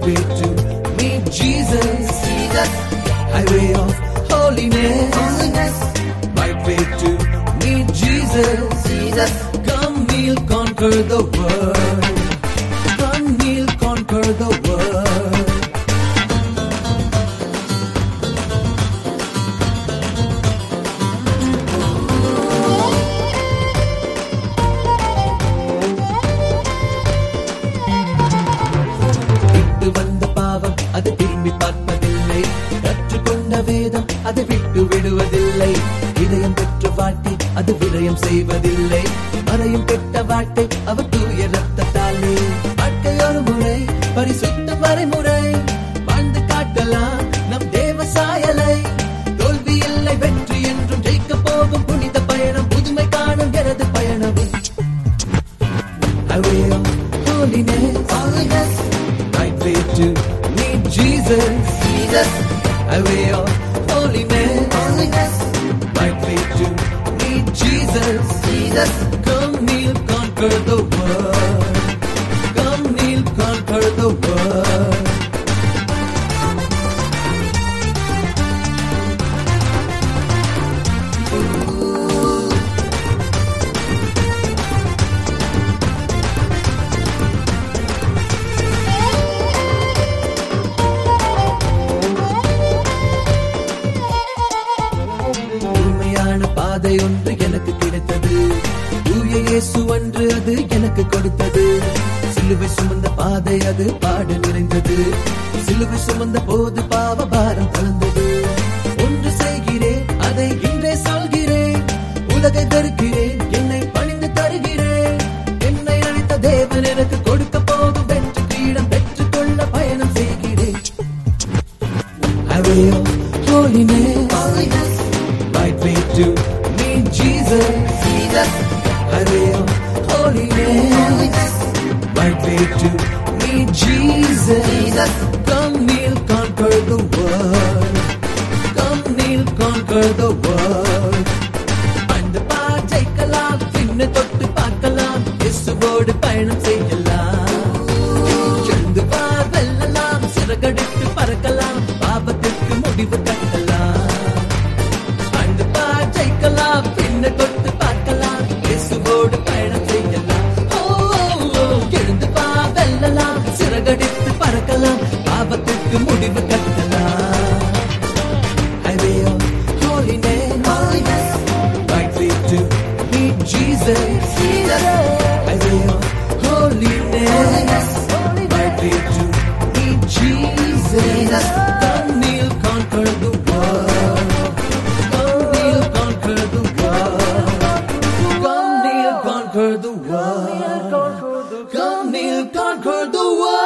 way to meet Jesus. Jesus. Highway of holiness. Holiness. Right way to meet Jesus. Jesus. Come kneel, conquer the world. Come kneel, conquer the world. விட்டு வந்த பாவம் அது திரும்பி பார்ப்பதில்லை கற்றுக்கொண்ட வேதம் அதை விட்டு விடுவதில்லை இதயம் பெற்ற வாட்டி அது விரயம் செய்வதில்லை மறையும் கெட்ட வாட்டை அவர் தூய ரத்தத்தாலே வாழ்க்கை ஒரு முறை பரிசுத்த வரைமுறை வாழ்ந்து காட்டலாம் நம் தேவ சாயலை தோல்வி இல்லை வெற்றி என்றும் ஜெயிக்க போகும் புனித பயணம் புதுமை காணும் எனது பயணம் highway of holiness, holiness, right way to meet Jesus, Jesus, highway of holiness, holiness, right way to meet Jesus, Jesus, come kneel, conquer the world, come kneel, conquer the world. உண்மையான பாதை ஒன்று எனக்கு கிடைத்தது தூய இயேசு அன்று அது எனக்கு கொடுத்தது சிலுவை சுமந்த பாதை அது பாடு நிறைந்தது சிலுவை சுமந்த போது பாவ பாரம் கலந்தது ஒன்று செய்கிறேன் அதை இன்றே சொல்கிறேன் உலகை தருகிறேன் என்னை பணிந்து தருகிறேன் என்னை அழைத்த தேவன் எனக்கு கொடுக்க போகும் வெற்றி கிரீடம் பெற்றுக்கொள்ள பயணம் செய்கிறேன் highway of holiness, holiness, right way to meet Jesus, Jesus, highway of holiness, holiness, right way to meet Jesus, Jesus, come kneel, conquer the world, come kneel, conquer the world. அந்த பாட்டைக்கலாம் பின்ன தொட்டு பார்க்கலாம் இயேசுவோடு பயணம் செய்யலாம் எழுந்து வா வெல்லலாம் சிறகடித்து பறக்கலாம் பாபத்திற்கு முடிவு கட்டலாம் அந்த பாட்டைக்கலாம் பின்ன தொட்டு பார்க்கலாம் இயேசுவோடு பயணம் செய்யலாம் ஓ, ஓ, ஓ, எழுந்து வா வெல்லலாம் சிறகடித்து பறக்கலாம் பாபத்திற்கு முடிவு கட்டலாம் highway of holiness, holiness, right way to meet Jesus, Jesus, highway of holiness, right way to meet Jesus. Come kneel, conquer the world. Come kneel, conquer the world. Come kneel, conquer the world. Come kneel, conquer the world.